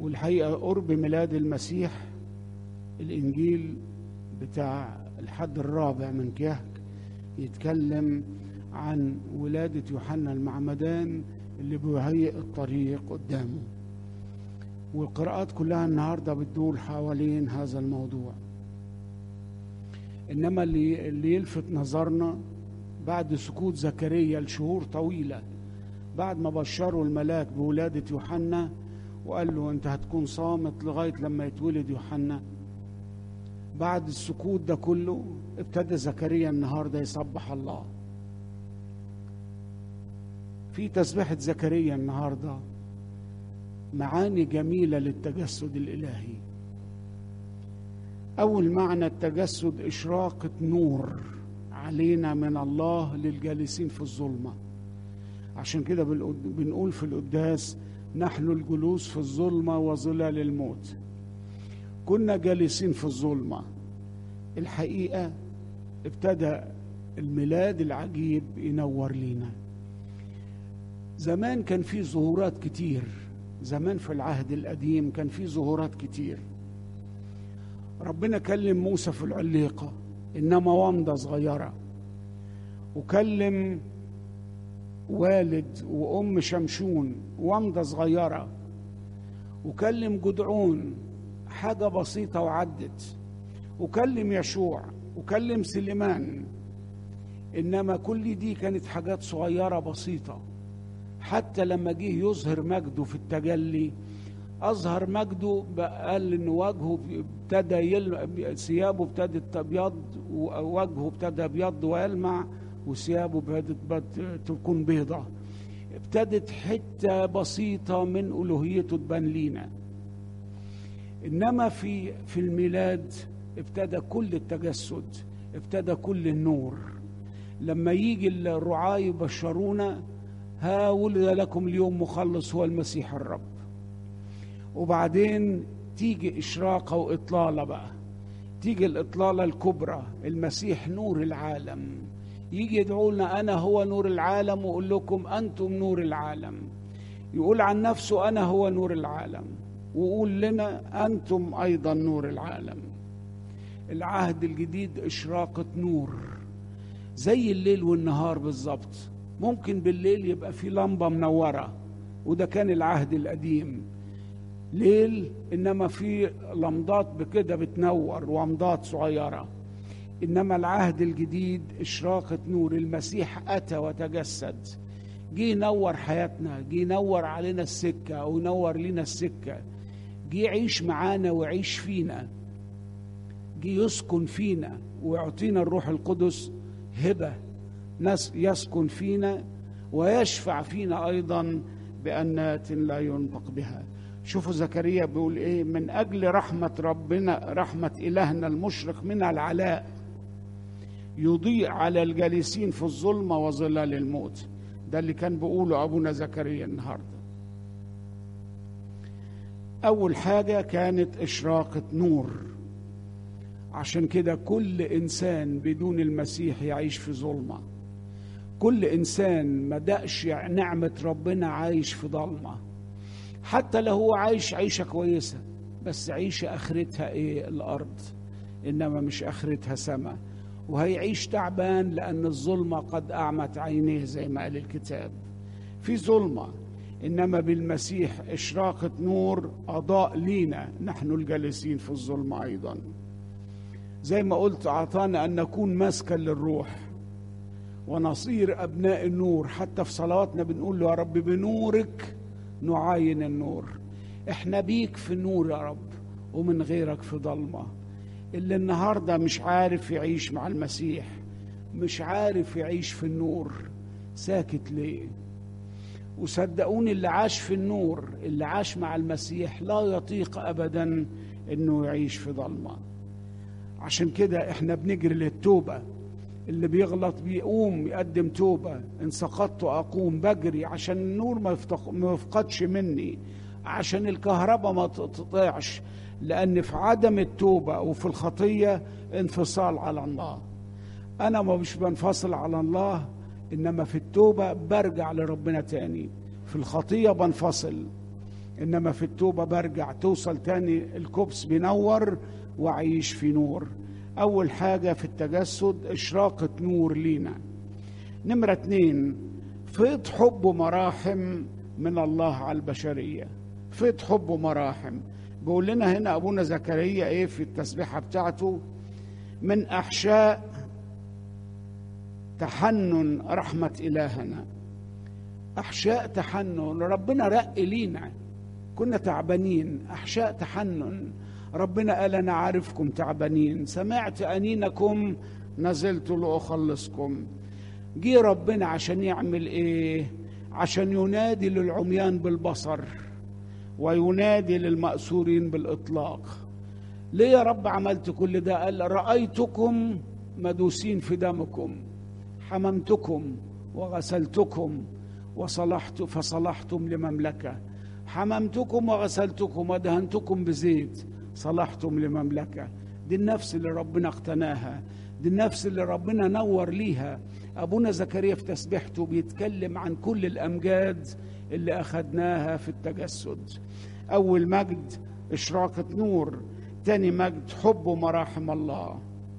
والحقيقة قرب ميلاد المسيح الإنجيل بتاع الحد الرابع من كهك يتكلم عن ولادة يوحنا المعمدان اللي بيهيئ الطريق قدامه والقراءات كلها النهاردة بتدور حوالين هذا الموضوع إنما اللي, اللي يلفت نظرنا بعد سكوت زكريا لشهور طويلة بعد ما بشروا الملاك بولادة يوحنا وقال له أنت هتكون صامت لغاية لما يتولد يوحنا بعد السكوت ده كله ابتدى زكريا النهارده يسبح الله في تسبيحة زكريا النهارده معاني جميلة للتجسد الإلهي أول معنى التجسد إشراقة نور علينا من الله للجالسين في الظلمة عشان كده بنقول في القداس نحن الجلوس في الظلمة وظلال الموت كنا جالسين في الظلمة الحقيقة ابتدى الميلاد العجيب ينور لينا زمان كان في ظهورات كتير زمان في العهد القديم كان في ظهورات كتير ربنا كلم موسى في العليقة إنما ومضة صغيرة وكلم والد وأم شمشون ومضة صغيرة وكلم جدعون حاجة بسيطة وعدت وكلم يشوع وكلم سليمان إنما كل دي كانت حاجات صغيرة بسيطة حتى لما جه يظهر مجده في التجلي أظهر مجده قال إن وجهه ابتدى يل... ثيابه ابتدت تبيض ووجهه ابتدى يبيض ويلمع وثيابه ابتدت تكون بيضة ابتدت حتة بسيطة من ألوهيته تبان لينا انما في في الميلاد ابتدى كل التجسد ابتدى كل النور لما يجي الرعاة يبشرونا ها ولد لكم اليوم مخلص هو المسيح الرب وبعدين تيجي إشراقة وإطلالة بقى تيجي الإطلالة الكبرى المسيح نور العالم يجي يدعو لنا أنا هو نور العالم ويقول لكم أنتم نور العالم يقول عن نفسه أنا هو نور العالم وقول لنا أنتم أيضا نور العالم العهد الجديد إشراقة نور زي الليل والنهار بالظبط ممكن بالليل يبقى في لمبة منورة وده كان العهد القديم ليل إنما في لمضات بكده بتنور ومضات صغيرة إنما العهد الجديد إشراقة نور المسيح أتى وتجسد جه ينور حياتنا جه ينور علينا السكة أو ينور لنا السكة جه يعيش معانا ويعيش فينا جه يسكن فينا ويعطينا الروح القدس هبة ناس يسكن فينا ويشفع فينا أيضا بأنات لا ينطق بها شوفوا زكريا بيقول ايه من اجل رحمه ربنا رحمه الهنا المشرق من العلاء يضيء على الجالسين في الظلمه وظلال الموت ده اللي كان بيقوله ابونا زكريا النهارده اول حاجه كانت اشراقه نور عشان كده كل انسان بدون المسيح يعيش في ظلمه كل انسان ما دقش نعمه ربنا عايش في ضلمه حتى لو هو عايش عيشه كويسه بس عيشه اخرتها ايه الارض انما مش اخرتها سماء وهيعيش تعبان لان الظلمه قد اعمت عينيه زي ما قال الكتاب في ظلمه انما بالمسيح اشراقه نور اضاء لينا نحن الجالسين في الظلمه ايضا زي ما قلت اعطانا ان نكون مسكا للروح ونصير ابناء النور حتى في صلواتنا بنقول له يا رب بنورك نعاين النور احنا بيك في النور يا رب ومن غيرك في ضلمه اللي النهارده مش عارف يعيش مع المسيح مش عارف يعيش في النور ساكت ليه وصدقوني اللي عاش في النور اللي عاش مع المسيح لا يطيق ابدا انه يعيش في ضلمه عشان كده احنا بنجري للتوبه اللي بيغلط بيقوم يقدم توبه ان سقطت اقوم بجري عشان النور ما ما يفقدش مني عشان الكهرباء ما تقطعش لان في عدم التوبه وفي الخطيه انفصال على الله انا ما مش بنفصل على الله انما في التوبه برجع لربنا تاني في الخطيه بنفصل انما في التوبه برجع توصل تاني الكبس بينور واعيش في نور اول حاجه في التجسد اشراقه نور لينا نمره اتنين فيض حب ومراحم من الله على البشريه فيض حب ومراحم بيقول لنا هنا ابونا زكريا ايه في التسبيحه بتاعته من احشاء تحنن رحمه الهنا احشاء تحنن ربنا رق لينا كنا تعبانين احشاء تحنن ربنا قال انا عارفكم تعبانين سمعت انينكم نزلت لاخلصكم جه ربنا عشان يعمل ايه عشان ينادي للعميان بالبصر وينادي للمأسورين بالإطلاق ليه يا رب عملت كل ده قال رأيتكم مدوسين في دمكم حممتكم وغسلتكم وصلحت فصلحتم لمملكة حممتكم وغسلتكم ودهنتكم بزيت صلحتم لمملكة دي النفس اللي ربنا اقتناها دي النفس اللي ربنا نور ليها أبونا زكريا في تسبيحته بيتكلم عن كل الأمجاد اللي أخدناها في التجسد أول مجد إشراقة نور تاني مجد حب ومراحم الله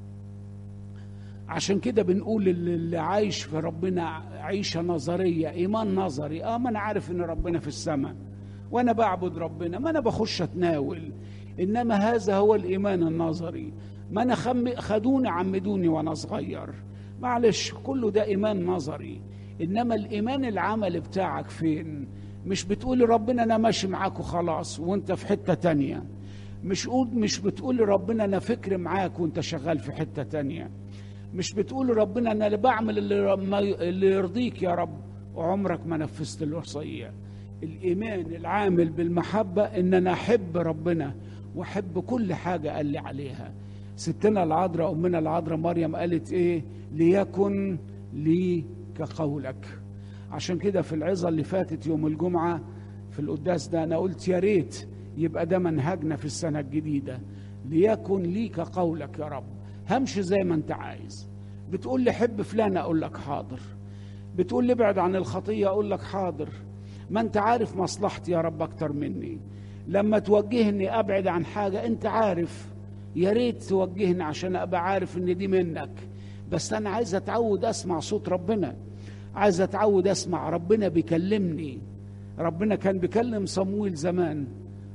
عشان كده بنقول اللي عايش في ربنا عيشة نظرية إيمان نظري آه ما أنا عارف إن ربنا في السماء وأنا بعبد ربنا ما أنا بخش أتناول إنما هذا هو الإيمان النظري ما أنا خم... خدوني عمدوني وأنا صغير معلش كله ده إيمان نظري انما الايمان العملي بتاعك فين مش بتقول ربنا انا ماشي معاك وخلاص وانت في حته تانية مش قول مش بتقول ربنا انا فكر معاك وانت شغال في حته تانية مش بتقول ربنا انا اللي بعمل اللي, اللي يرضيك يا رب وعمرك ما نفذت الوصيه الايمان العامل بالمحبه ان انا احب ربنا واحب كل حاجه قال لي عليها ستنا العذراء امنا العذراء مريم قالت ايه ليكن لي كقولك عشان كده في العظة اللي فاتت يوم الجمعة في القداس ده أنا قلت يا ريت يبقى ده منهجنا في السنة الجديدة ليكن لي كقولك يا رب همشي زي ما أنت عايز بتقول لي حب فلان أقول لك حاضر بتقول لي ابعد عن الخطية أقول لك حاضر ما أنت عارف مصلحتي يا رب أكتر مني لما توجهني أبعد عن حاجة أنت عارف يا ريت توجهني عشان أبقى عارف إن دي منك بس انا عايز اتعود اسمع صوت ربنا عايز اتعود اسمع ربنا بيكلمني ربنا كان بيكلم صمويل زمان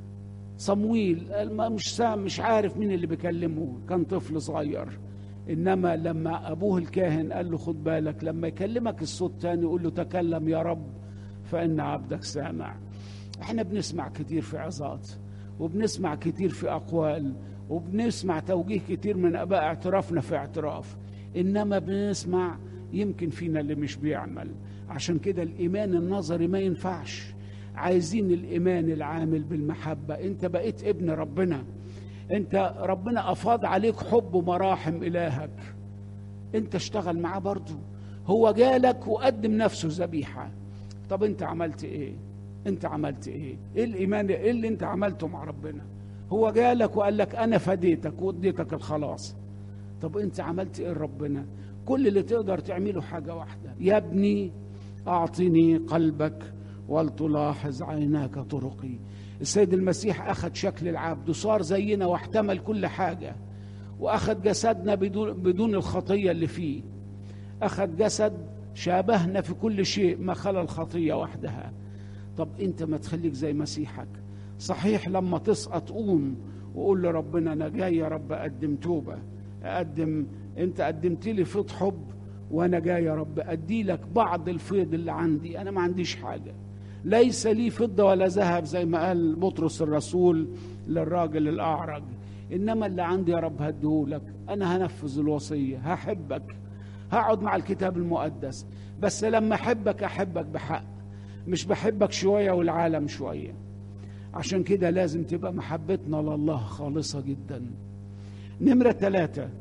صمويل مش مش عارف مين اللي بيكلمه كان طفل صغير انما لما ابوه الكاهن قال له خد بالك لما يكلمك الصوت تاني يقول له تكلم يا رب فان عبدك سامع احنا بنسمع كتير في عظات وبنسمع كتير في اقوال وبنسمع توجيه كتير من اباء اعترافنا في اعتراف انما بنسمع يمكن فينا اللي مش بيعمل عشان كده الايمان النظري ما ينفعش عايزين الايمان العامل بالمحبه انت بقيت ابن ربنا انت ربنا افاض عليك حب ومراحم الهك انت اشتغل معاه برضه هو جالك وقدم نفسه ذبيحه طب انت عملت ايه انت عملت ايه ايه الايمان ايه اللي انت عملته مع ربنا هو جالك وقال لك انا فديتك واديتك الخلاص طب انت عملت ايه ربنا كل اللي تقدر تعمله حاجه واحده يا ابني اعطني قلبك ولتلاحظ عيناك طرقي السيد المسيح اخذ شكل العبد وصار زينا واحتمل كل حاجه واخذ جسدنا بدون بدون الخطيه اللي فيه اخذ جسد شابهنا في كل شيء ما خلا الخطيه وحدها طب انت ما تخليك زي مسيحك صحيح لما تسقط قوم وقول لربنا انا جاي يا رب اقدم توبه اقدم انت قدمت لي فيض حب وانا جاي يا رب ادي لك بعض الفيض اللي عندي انا ما عنديش حاجه ليس لي فضه ولا ذهب زي ما قال بطرس الرسول للراجل الاعرج انما اللي عندي يا رب هديهولك انا هنفذ الوصيه هحبك هقعد مع الكتاب المقدس بس لما احبك احبك بحق مش بحبك شويه والعالم شويه عشان كده لازم تبقى محبتنا لله خالصه جدا نمرة ثلاثة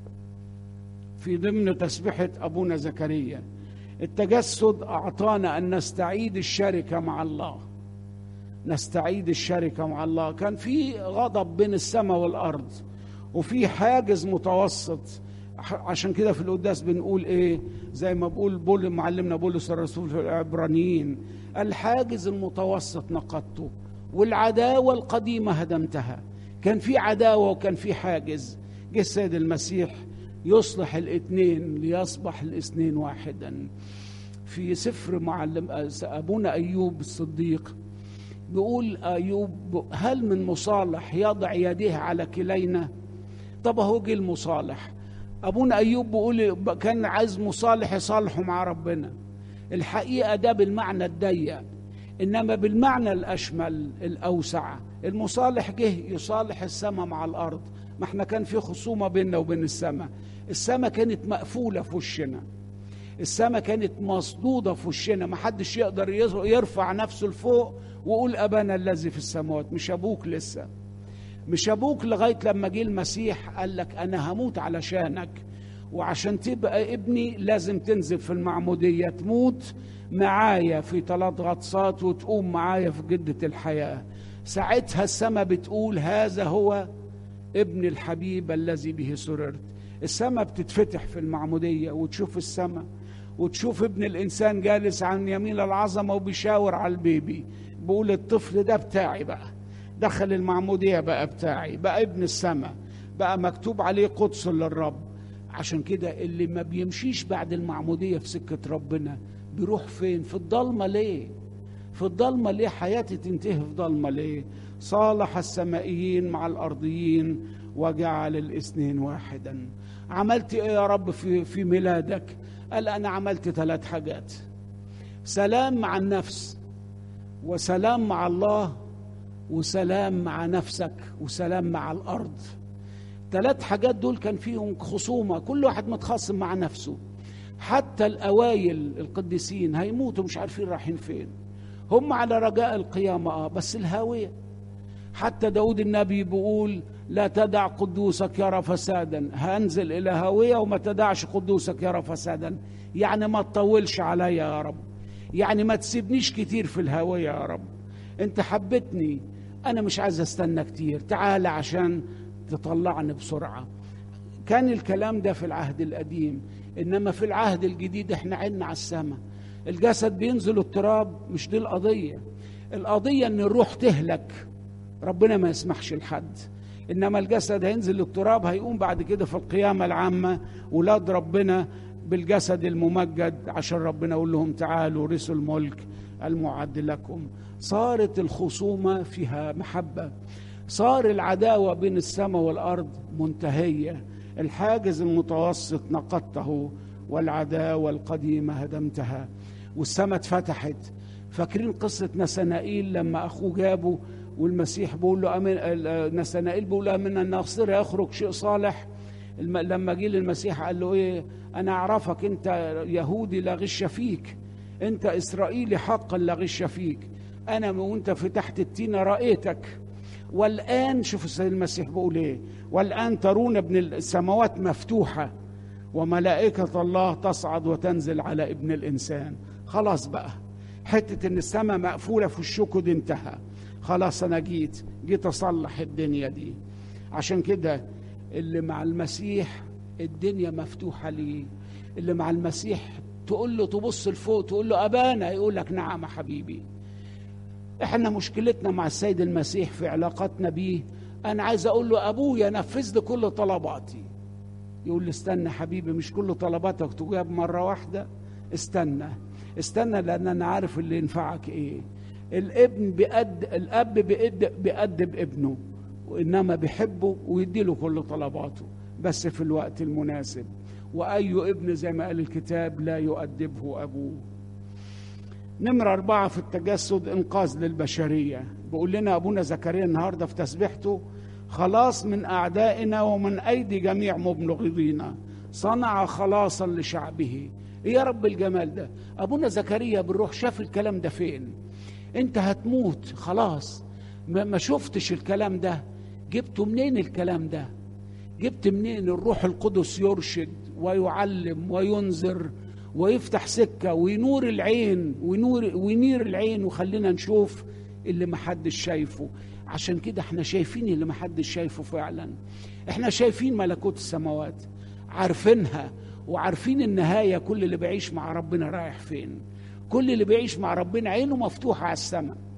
في ضمن تسبحة أبونا زكريا التجسد أعطانا أن نستعيد الشركة مع الله نستعيد الشركة مع الله كان في غضب بين السماء والأرض وفي حاجز متوسط عشان كده في القداس بنقول ايه زي ما بقول بول معلمنا بولس الرسول في العبرانيين الحاجز المتوسط نقضته والعداوة القديمة هدمتها كان في عداوة وكان في حاجز جه السيد المسيح يصلح الاثنين ليصبح الاثنين واحدا في سفر معلم ابونا ايوب الصديق بيقول ايوب هل من مصالح يضع يديه على كلينا طب اهو جه المصالح ابونا ايوب بيقول كان عايز مصالح يصالحه مع ربنا الحقيقه ده بالمعنى الضيق انما بالمعنى الاشمل الاوسع المصالح جه يصالح السماء مع الارض ما احنا كان في خصومه بيننا وبين السماء السماء كانت مقفوله في وشنا السماء كانت مصدوده في وشنا ما حدش يقدر يرفع نفسه لفوق ويقول ابانا الذي في السماوات مش ابوك لسه مش ابوك لغايه لما جه المسيح قال لك انا هموت علشانك وعشان تبقى ابني لازم تنزل في المعموديه تموت معايا في ثلاث غطسات وتقوم معايا في جده الحياه ساعتها السماء بتقول هذا هو ابن الحبيب الذي به سررت السماء بتتفتح في المعموديه وتشوف السماء وتشوف ابن الانسان جالس عن يمين العظمه وبيشاور على البيبي بيقول الطفل ده بتاعي بقى دخل المعموديه بقى بتاعي بقى ابن السماء بقى مكتوب عليه قدس للرب عشان كده اللي ما بيمشيش بعد المعموديه في سكه ربنا بيروح فين في الضلمه ليه في الضلمه ليه حياتي تنتهي في ضلمه ليه صالح السمائيين مع الارضيين وجعل الاثنين واحدا عملت ايه يا رب في في ميلادك قال انا عملت ثلاث حاجات سلام مع النفس وسلام مع الله وسلام مع نفسك وسلام مع الارض ثلاث حاجات دول كان فيهم خصومه كل واحد متخاصم مع نفسه حتى الاوائل القديسين هيموتوا مش عارفين رايحين فين هم على رجاء القيامه اه بس الهاويه حتى داود النبي بيقول لا تدع قدوسك يرى فسادا هنزل الى هاويه وما تدعش قدوسك يرى فسادا يعني ما تطولش عليا يا رب يعني ما تسيبنيش كتير في الهاويه يا رب انت حبتني انا مش عايز استنى كتير تعال عشان تطلعني بسرعه كان الكلام ده في العهد القديم انما في العهد الجديد احنا عنا على السماء الجسد بينزل التراب مش دي القضيه القضيه ان الروح تهلك ربنا ما يسمحش لحد انما الجسد هينزل للتراب هيقوم بعد كده في القيامه العامه ولاد ربنا بالجسد الممجد عشان ربنا يقول لهم تعالوا رثوا الملك المعد لكم صارت الخصومه فيها محبه صار العداوه بين السماء والارض منتهيه الحاجز المتوسط نقضته والعداوه القديمه هدمتها والسماء اتفتحت فاكرين قصه نسنائيل لما اخوه جابه والمسيح بيقول له أمن نسنائيل بيقول له من الناصر يخرج شيء صالح لما جه للمسيح قال له ايه انا اعرفك انت يهودي لا غش فيك انت اسرائيلي حقا لا غش فيك انا وانت في تحت التينه رايتك والان شوف السيد المسيح بيقول ايه والان ترون ابن السماوات مفتوحه وملائكه الله تصعد وتنزل على ابن الانسان خلاص بقى حته ان السماء مقفوله في الشكو دي انتهى خلاص انا جيت جيت اصلح الدنيا دي عشان كده اللي مع المسيح الدنيا مفتوحه ليه اللي مع المسيح تقول له تبص لفوق تقول له ابانا يقول لك نعم يا حبيبي احنا مشكلتنا مع السيد المسيح في علاقتنا بيه انا عايز اقول له ابويا نفذ لي كل طلباتي يقول لي استنى حبيبي مش كل طلباتك تجاب مره واحده استنى استنى لان انا عارف اللي ينفعك ايه الابن بيقد الاب بيقد بيأدب ابنه وانما بيحبه ويديله كل طلباته بس في الوقت المناسب واي ابن زي ما قال الكتاب لا يؤدبه ابوه نمرة أربعة في التجسد إنقاذ للبشرية بيقول لنا أبونا زكريا النهاردة في تسبيحته خلاص من أعدائنا ومن أيدي جميع مبغضينا صنع خلاصا لشعبه إيه يا رب الجمال ده أبونا زكريا بالروح شاف الكلام ده فين أنت هتموت خلاص ما شفتش الكلام ده جبته منين الكلام ده جبت منين الروح القدس يرشد ويعلم وينذر ويفتح سكه وينور العين وينور وينير العين وخلينا نشوف اللي محدش شايفه عشان كده احنا شايفين اللي محدش شايفه فعلا احنا شايفين ملكوت السماوات عارفينها وعارفين النهايه كل اللي بيعيش مع ربنا رايح فين كل اللي بيعيش مع ربنا عينه مفتوحه على السماء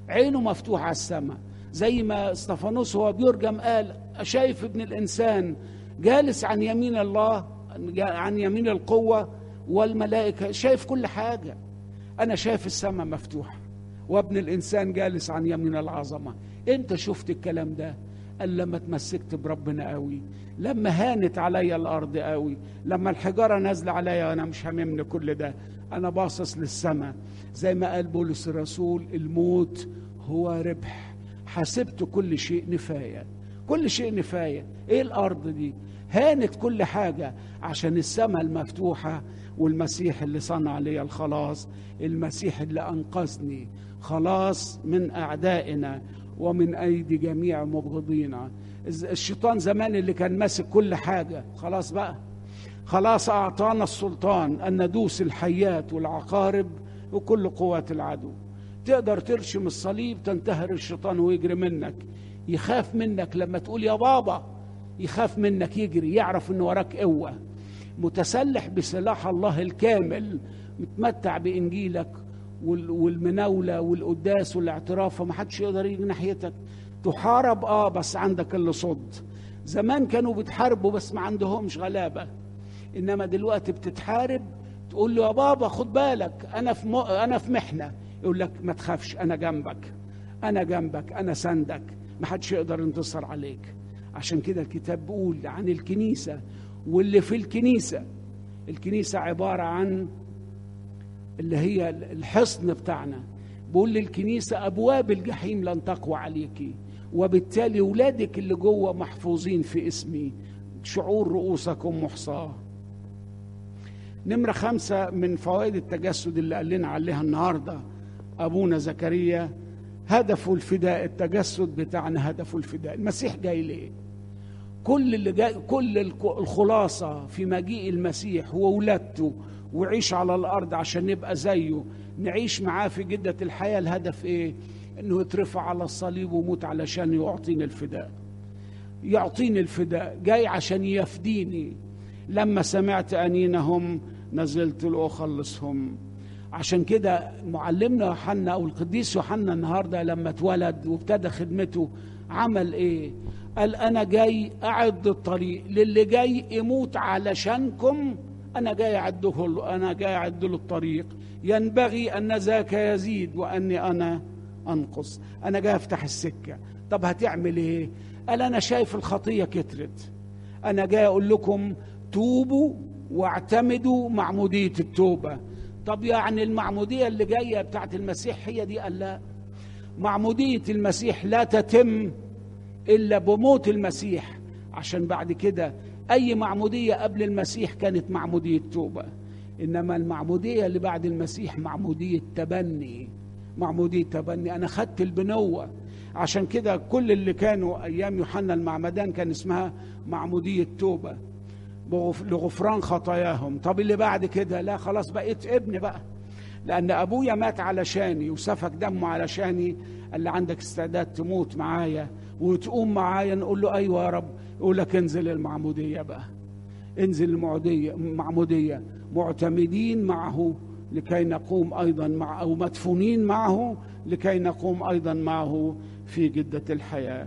عينه مفتوحة على السماء زي ما استفانوس هو بيرجم قال شايف ابن الإنسان جالس عن يمين الله عن يمين القوة والملائكة شايف كل حاجة أنا شايف السماء مفتوحة وابن الإنسان جالس عن يمين العظمة أنت شفت الكلام ده قال لما تمسكت بربنا قوي لما هانت عليا الارض قوي لما الحجاره نازله عليا وانا مش هاممني كل ده انا باصص للسماء زي ما قال بولس الرسول الموت هو ربح حسبت كل شيء نفايه كل شيء نفايه ايه الارض دي هانت كل حاجه عشان السماء المفتوحه والمسيح اللي صنع لي الخلاص المسيح اللي انقذني خلاص من اعدائنا ومن ايدي جميع مبغضينا الشيطان زمان اللي كان ماسك كل حاجه خلاص بقى خلاص اعطانا السلطان ان ندوس الحيات والعقارب وكل قوات العدو تقدر ترشم الصليب تنتهر الشيطان ويجري منك يخاف منك لما تقول يا بابا يخاف منك يجري يعرف ان وراك قوه متسلح بسلاح الله الكامل متمتع بانجيلك والمناوله والقداس والاعتراف وما حدش يقدر يجي ناحيتك تحارب اه بس عندك اللي صد زمان كانوا بيتحاربوا بس ما عندهمش غلابه انما دلوقتي بتتحارب تقول له يا بابا خد بالك انا في م... انا في محنه يقول لك ما تخافش انا جنبك انا جنبك انا سندك ما حدش يقدر ينتصر عليك عشان كده الكتاب بيقول عن الكنيسه واللي في الكنيسه الكنيسه عباره عن اللي هي الحصن بتاعنا بيقول للكنيسة أبواب الجحيم لن تقوى عليك وبالتالي ولادك اللي جوه محفوظين في اسمي شعور رؤوسكم محصاة نمرة خمسة من فوائد التجسد اللي قال لنا عليها النهاردة أبونا زكريا هدفه الفداء التجسد بتاعنا هدفه الفداء المسيح جاي ليه كل اللي جاي كل الخلاصة في مجيء المسيح هو ولادته وعيش على الارض عشان نبقى زيه نعيش معاه في جده الحياه الهدف ايه انه يترفع على الصليب ويموت علشان يعطيني الفداء يعطيني الفداء جاي عشان يفديني لما سمعت انينهم نزلت لاخلصهم عشان كده معلمنا يوحنا او القديس يوحنا النهارده لما اتولد وابتدى خدمته عمل ايه قال انا جاي اعد الطريق للي جاي يموت علشانكم أنا جاي أعده له أنا جاي أعد له الطريق ينبغي أن ذاك يزيد وأني أنا أنقص أنا جاي أفتح السكة طب هتعمل إيه؟ قال أنا شايف الخطية كترت أنا جاي أقول لكم توبوا واعتمدوا معمودية التوبة طب يعني المعمودية اللي جاية بتاعت المسيح هي دي قال لا معمودية المسيح لا تتم إلا بموت المسيح عشان بعد كده أي معمودية قبل المسيح كانت معمودية توبة إنما المعمودية اللي بعد المسيح معمودية تبني معمودية تبني أنا خدت البنوة عشان كده كل اللي كانوا أيام يوحنا المعمدان كان اسمها معمودية توبة لغفران خطاياهم طب اللي بعد كده لا خلاص بقيت ابن بقى لأن أبويا مات علشاني وسفك دمه علشاني اللي عندك استعداد تموت معايا وتقوم معايا نقول له أيوة يا رب يقول لك انزل المعمودية بقى انزل المعمودية معمودية معتمدين معه لكي نقوم أيضا مع أو مدفونين معه لكي نقوم أيضا معه في جدة الحياة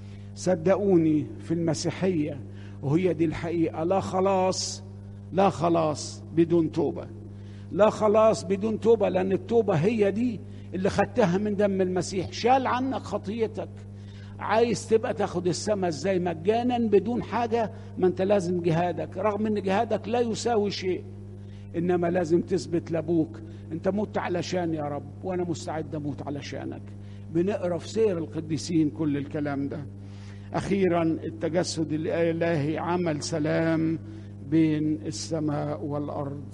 صدقوني في المسيحية وهي دي الحقيقة لا خلاص لا خلاص بدون توبة لا خلاص بدون توبة لأن التوبة هي دي اللي خدتها من دم المسيح شال عنك خطيتك عايز تبقى تاخد السماء ازاي مجانا بدون حاجة ما انت لازم جهادك رغم ان جهادك لا يساوي شيء انما لازم تثبت لابوك انت مت علشان يا رب وانا مستعد اموت علشانك بنقرا في سير القديسين كل الكلام ده اخيرا التجسد الالهي عمل سلام بين السماء والارض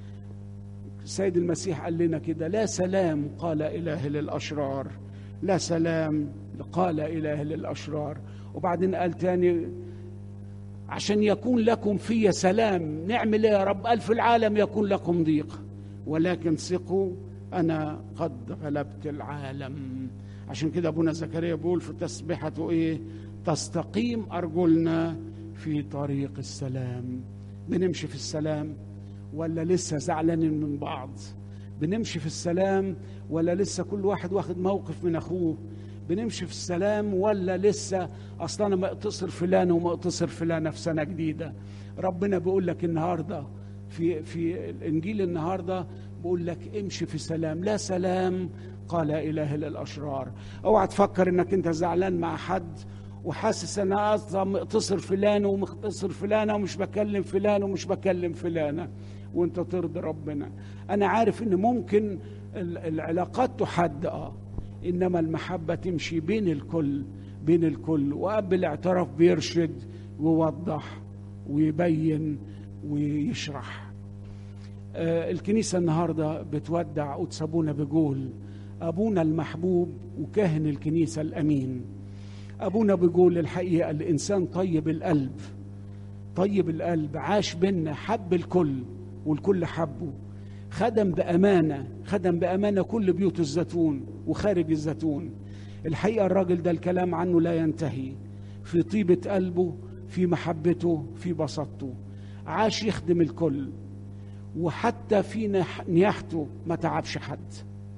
السيد المسيح قال لنا كده لا سلام قال اله للاشرار لا سلام قال اله للاشرار وبعدين قال تاني عشان يكون لكم في سلام نعمل ايه يا رب قال في العالم يكون لكم ضيق ولكن ثقوا انا قد غلبت العالم عشان كده ابونا زكريا بيقول في تسبيحته ايه تستقيم ارجلنا في طريق السلام بنمشي في السلام ولا لسه زعلانين من بعض بنمشي في السلام ولا لسه كل واحد واخد موقف من اخوه بنمشي في السلام ولا لسه اصلا انا مقتصر فلان ومقتصر فلانه في سنه جديده ربنا بيقول لك النهارده في في الانجيل النهارده بيقول لك امشي في سلام لا سلام قال اله الاشرار اوعى تفكر انك انت زعلان مع حد وحاسس انا اصلا مقتصر فلان ومقتصر فلانه ومش بكلم فلان ومش بكلم فلانه وانت ترضي ربنا انا عارف ان ممكن العلاقات تحد اه انما المحبه تمشي بين الكل بين الكل واب الاعتراف بيرشد ويوضح ويبين ويشرح آه الكنيسه النهارده بتودع قدس ابونا بيقول ابونا المحبوب وكاهن الكنيسه الامين ابونا بيقول الحقيقه الانسان طيب القلب طيب القلب عاش بينا حب الكل والكل حبه خدم بامانه خدم بامانه كل بيوت الزيتون وخارج الزيتون الحقيقه الراجل ده الكلام عنه لا ينتهي في طيبه قلبه في محبته في بساطته عاش يخدم الكل وحتى في نياحته ما تعبش حد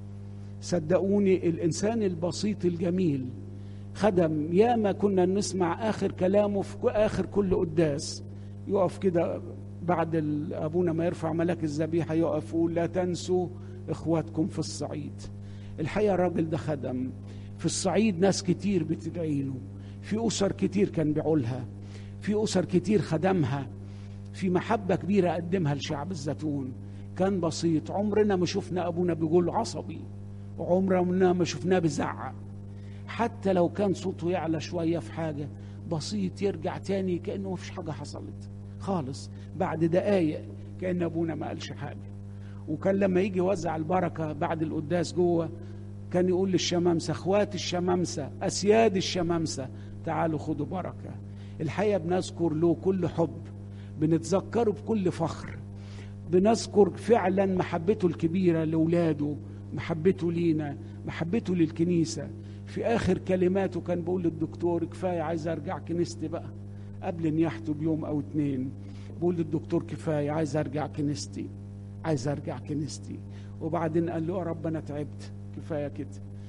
صدقوني الانسان البسيط الجميل خدم ياما كنا نسمع اخر كلامه في اخر كل قداس يقف كده بعد ابونا ما يرفع ملاك الذبيحه يقف يقول لا تنسوا اخواتكم في الصعيد الحقيقه الراجل ده خدم في الصعيد ناس كتير بتدعي له في اسر كتير كان بيعولها في اسر كتير خدمها في محبه كبيره قدمها لشعب الزيتون كان بسيط عمرنا ما شفنا ابونا بيقول عصبي وعمرنا ما شفناه بيزعق حتى لو كان صوته يعلى شويه في حاجه بسيط يرجع تاني كانه ما فيش حاجه حصلت خالص بعد دقايق كان ابونا ما قالش حاجه وكان لما يجي يوزع البركه بعد القداس جوه كان يقول للشمامسه اخوات الشمامسه اسياد الشمامسه تعالوا خدوا بركه الحقيقه بنذكر له كل حب بنتذكره بكل فخر بنذكر فعلا محبته الكبيره لاولاده محبته لينا محبته للكنيسه في اخر كلماته كان بيقول للدكتور كفايه عايز ارجع كنيستي بقى قبل نياحته بيوم او اتنين بقول للدكتور كفايه عايز ارجع كنيستي عايز ارجع كنيستي وبعدين قال له يا رب انا تعبت كفايه كده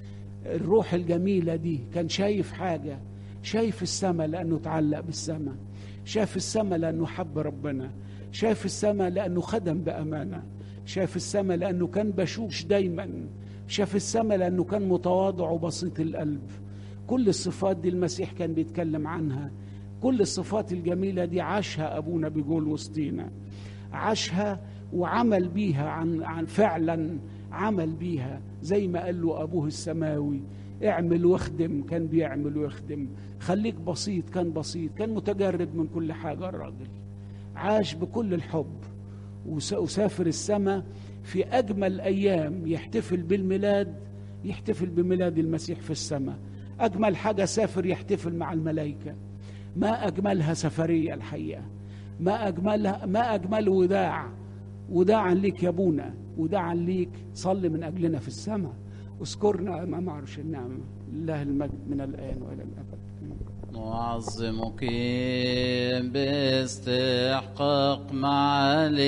الروح الجميله دي كان شايف حاجه شايف السماء لانه تعلق بالسماء شاف السماء لانه حب ربنا شاف السماء لانه خدم بامانه شاف السماء لانه كان بشوش دايما شاف السماء لانه كان متواضع وبسيط القلب كل الصفات دي المسيح كان بيتكلم عنها كل الصفات الجميلة دي عاشها أبونا بيقول وسطينا عاشها وعمل بيها عن, عن فعلا عمل بيها زي ما قال له أبوه السماوي اعمل واخدم كان بيعمل ويخدم خليك بسيط كان بسيط كان متجرد من كل حاجة الراجل عاش بكل الحب وسافر السماء في أجمل أيام يحتفل بالميلاد يحتفل بميلاد المسيح في السماء أجمل حاجة سافر يحتفل مع الملائكة ما أجملها سفرية الحقيقة ما أجملها ما أجمل وداع وداعا ليك يا أبونا وداعا ليك صلي من أجلنا في السماء اذكرنا أمام عرش النعمة لله المجد من الآن وإلى الأبد نعظمك باستحقاق معالي